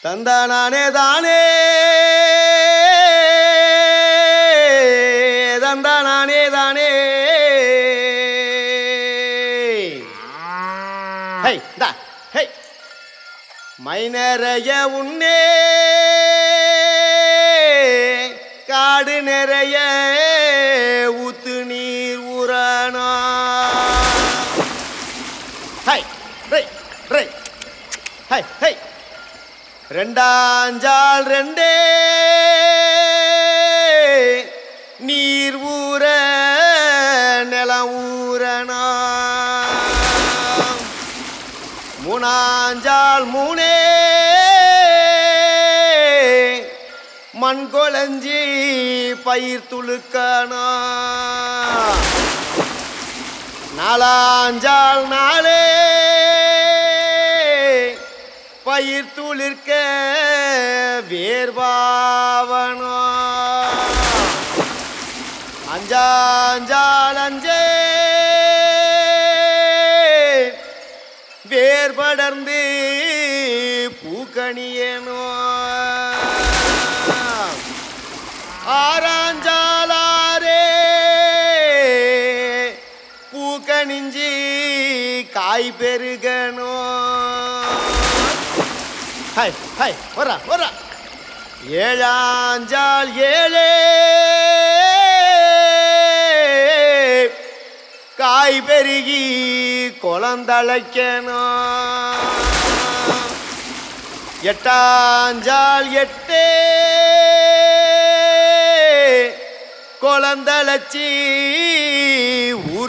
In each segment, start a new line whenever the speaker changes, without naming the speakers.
தந்தானே தானே தந்தானே தானே ஹை தா ஹை மை நிறைய உன்னே காடு நிறைய ஊத்து நீர் ஊறானா ஹை ரை ரை ஹை ஹை ரெண்டாஞ்சால் ரெண்டே நீர் ஊற நிலம் ஊறனா மூணாஞ்சால் மூணே மண் கொளஞ்சி பயிர் துளுக்கனா நாலாஞ்சால் நாளே பயிர் துளிர்க்க வேர்பாவனோ அஞ்சாஞ்சால் அஞ்சே வேர்படர்ந்து பூக்கணியனோ ஆராஞ்சாலாரே பூக்கணிஞ்சி காய் பெருகனோ ஹை ஹை வரா வரா ஏழாஞ்சால் ஏழே காய் பெருகி குளந்தழைக்கணும் எட்டாஞ்சால் எட்டே குளந்தழைச்சி ஊர்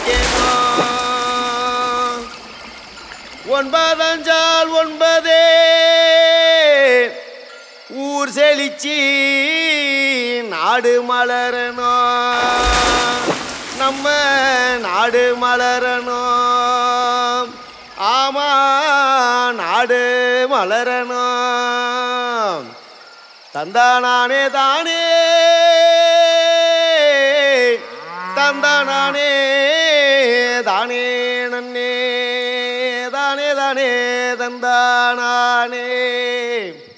செழிக்கணும் ஒன்பதஞ்சால் ஒன்பதே ஊர் செழிச்சி நாடு மலரணும் நம்ம நாடு மலரணும் ஆமா நாடு மலரணும் தந்தானானே தானே தந்தானானே தானே நன்னே தானே தானே தந்தானானே